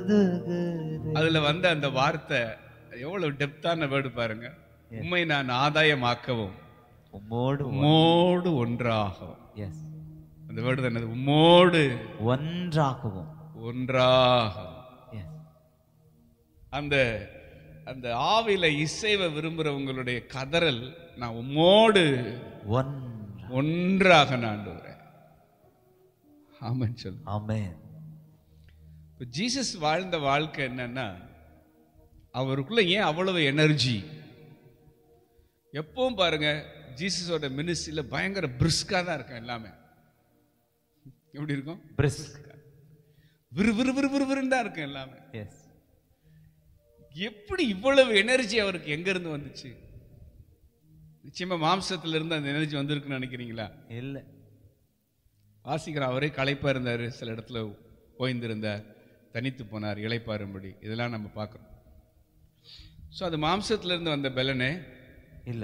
அதுல வந்த அந்த வார்த்தை எவ்வளவு டெப்தான வேர்டு பாருங்க உண்மை நான் ஆதாயமாக்கவும் உம்மோடு உம்மோடு ஒன்றாகவும் எஸ் அந்த வேர்டு என்னது உம்மோடு ஒன்றாகவும் ஒன்றாகவும் எஸ் அந்த அந்த ஆவில இசைவை விரும்புறவங்களுடைய கதறல் நான் உம்மோடு ஒன்றா ஒன்றாக நான் ஆமான்னு சொல்லு ஆமென் இப்போ ஜீசஸ் வாழ்ந்த வாழ்க்கை என்னன்னா அவருக்குள்ள ஏன் அவ்வளவு எனர்ஜி எப்பவும் பாருங்க ஜீசஸோட மினிஸ்ட்ரியில பயங்கர பிரிஸ்கா தான் இருக்கும் எல்லாமே எப்படி இருக்கும் பிரிஸ்க் விறு விறு விறு விறுவிறுன்னு தான் இருக்கும் எல்லாமே எஸ் எப்படி இவ்வளவு எனர்ஜி அவருக்கு எங்க இருந்து வந்துச்சு நிச்சயமா மாம்சத்துல இருந்து அந்த எனர்ஜி வந்திருக்குன்னு நினைக்கிறீங்களா இல்ல வாசிக்கிற அவரே களைப்பா இருந்தாரு சில இடத்துல ஓய்ந்திருந்தார் தனித்து போனார் இளைப்பாரும்படி இதெல்லாம் நம்ம பார்க்குறோம் ஸோ அது மாம்சத்துல இருந்து வந்த பலனே இல்ல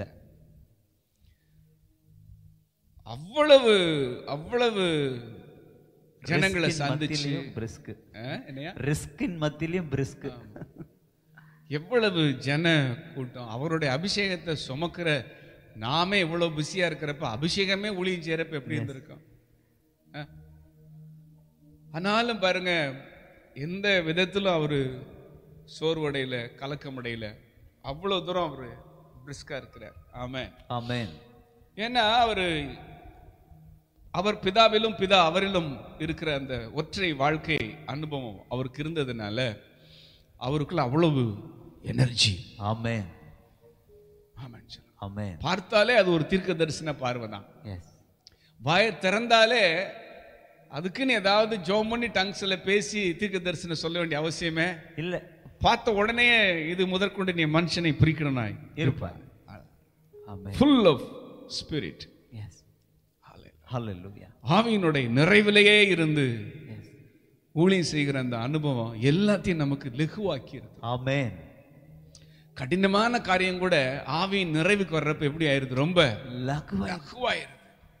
அவ்வளவு அவ்வளவு ஜனங்களை ரிஸ்கின் சந்திச்சு மத்தியிலையும் பிரிஸ்க் ஆ, என்னையா ரிஸ்கின் மத்தியிலையும் பிரிஸ்க் எவ்வளவு ஜன கூட்டம் அவருடைய அபிஷேகத்தை சுமக்கிற நாமே இவ்வளவு பிஸியா இருக்கிறப்ப அபிஷேகமே ஊழியம் செய்யறப்ப எப்படி இருந்திருக்கும் ஆ? ஆனாலும் பாருங்க எந்த விதத்திலும் அவரு சோர்வடையில கலக்கமடையில அவ்வளவு தூரம் அவரு பிரிஸ்கா இருக்கிறார் ஆமே ஆமென் ஏன்னா அவரு அவர் பிதாவிலும் பிதா அவரிலும் இருக்கிற அந்த ஒற்றை வாழ்க்கை அனுபவம் அவருக்கு இருந்ததுனால அவருக்குள்ள அவ்வளவு எனர்ஜி ஆமென் ஆமாம் சார் ஆமென் பார்த்தாலே அது ஒரு தீர்க்க தரிசன பார்வை தான் எஸ் வாயை திறந்தாலே அதுக்குன்னு ஏதாவது ஜோம் பண்ணி டங்ஸ்ல பேசி தீர்க்க தரிசனம் சொல்ல வேண்டிய அவசியமே இல்ல பார்த்த உடனே இது முதற்கொண்டு நீ மனுஷனை பிரிக்கணும் இருப்பார் amen full of spirit yes ஹalleluya ஆவியினுடைய நிறைவிலேயே இருந்து எஸ் ஊழியம் செய்கிற அந்த அனுபவம் எல்லாத்தையும் நமக்கு லெகுவாக்கிறது ஆமென் கடினமான காரியம் கூட ஆவியின் நிறைவுக்கு வர்றப்ப எப்படி ஆயிருது ரொம்ப லகுவா லகுவாயிருது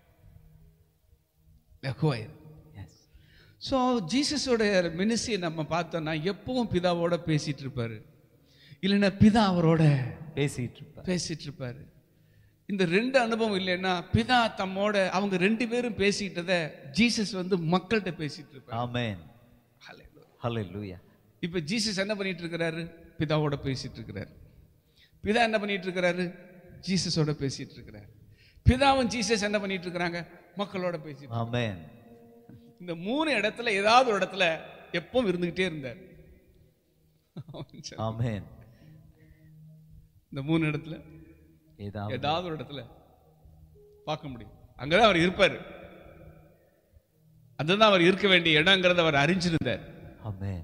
லகுவாயிருது எஸ் ஸோ ஜீசஸோட மினிஸ்ட்ரியை நம்ம பார்த்தோம்னா எப்பவும் பிதாவோட பேசிட்டு இருப்பாரு இல்லைன்னா பிதா அவரோட பேசிட்டு இருப்பார் பேசிட்டு இருப்பாரு இந்த ரெண்டு அனுபவம் இல்லைன்னா பிதா தம்மோட அவங்க ரெண்டு பேரும் பேசிக்கிட்டத ஜீசஸ் வந்து மக்கள்கிட்ட பேசிட்டு இருப்பாரு ஆமென் Hallelujah. ஹalleluya இப்ப ஜீசஸ் என்ன பண்ணிட்டு இருக்கிறாரு பிதாவோட பேசிட்டு இருக்கிறாரு பிதா என்ன பண்ணிட்டு இருக்கிறாரு ஜீசஸோட பேசிட்டு இருக்கிறாரு பிதாவும் ஜீசஸ் என்ன பண்ணிட்டு இருக்கிறாங்க மக்களோட பேசிட்டு ஆமென் இந்த மூணு இடத்துல ஏதாவது ஒரு இடத்துல எப்பவும் இருந்துகிட்டே இருந்தார் ஆமென் இந்த மூணு இடத்துல ஏதாவது ஏதாவது ஒரு இடத்துல பார்க்க முடியும் அங்கதான் அவர் இருப்பாரு அதுதான் அவர் இருக்க வேண்டிய இடங்கிறத அவர் அறிஞ்சிருந்தார் ஆமென்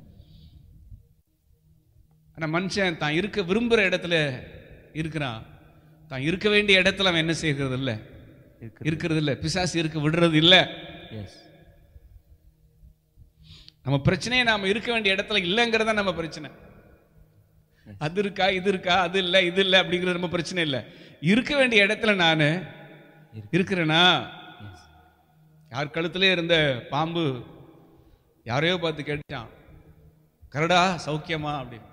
ஆனா மனுஷன் தான் இருக்க விரும்புற இடத்துல இருக்கிறான் தான் இருக்க வேண்டிய இடத்துல அவன் என்ன செய்கிறது இல்ல இருக்கு இருக்கிறது இல்ல பிசாசு இருக்க விடுறது இல்ல எஸ் நம்ம பிரச்சனையே நாம இருக்க வேண்டிய இடத்துல இல்லைங்கிறத நம்ம பிரச்சனை அது இருக்கா இது இருக்கா அது இல்ல இது இல்ல அப்படிங்கிறது நம்ம பிரச்சனை இல்ல இருக்க வேண்டிய இடத்துல நானு இருக்கிறேனா எஸ் யார் கழுத்திலே இருந்த பாம்பு யாரையோ பார்த்து கேட்டான் கரடா சௌக்கியமா அப்படின்னு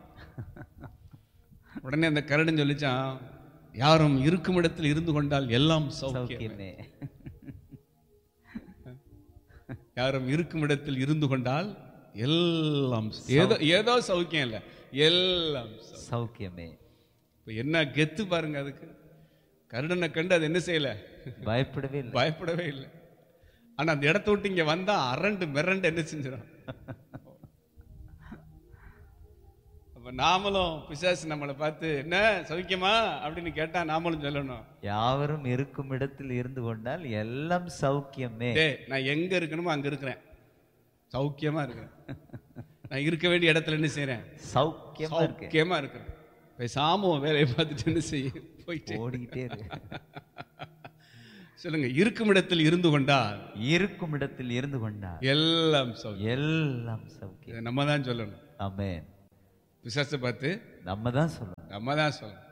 உடனே அந்த கரடுன்னு சொல்லிச்சான் யாரும் இருக்கும் இடத்தில் இருந்து கொண்டால் எல்லாம் சௌக்கியம் சௌக்கியமே யாரும் இருக்கும் இடத்தில் இருந்து கொண்டால் எல்லாம் ஏதோ ஏதோ சௌக்கியம் இல்ல எல்லாம் சௌ- சௌக்கியமே இப்ப என்ன கெத்து பாருங்க அதுக்கு கருடனை கண்டு அது என்ன செய்யல பயப்படவே இல்லை பயப்படவே இல்லை ஆனா அந்த இடத்த விட்டு இங்க வந்தா அரண்டு மிரண்டு என்ன செஞ்சிடும் அப்ப நாமளும் பிசாசு நம்மளை பார்த்து என்ன சௌக்கியமா அப்படின்னு கேட்டா நாமளும் சொல்லணும் யாவரும் இருக்கும் இடத்தில் இருந்து கொண்டால் எல்லாம் சௌக்கியமே டேய் நான் எங்க இருக்கணுமோ அங்க இருக்கிறேன் சௌக்கியமா இருக்கிறேன் நான் இருக்க வேண்டிய இடத்துல என்ன செய்றேன் சௌக்கியமா இருக்கு சௌக்கியமா இருக்கிறேன் பேசாம உன் வேலையை பார்த்துட்டு என்ன செய்ய போயிட்டு ஓடிக்கிட்டே இருக்கு சொல்லுங்க இருக்கும் இடத்தில் இருந்து கொண்டால் இருக்கும் இடத்தில் இருந்து கொண்டால் எல்லாம் சௌக்கியம் எல்லாம் சௌக்கியம் இதை நம்ம தான் சொல்லணும் ஆமென் பிசாசை பார்த்து நம்ம தான் சொல்லணும் நம்ம தான் சொல்லணும்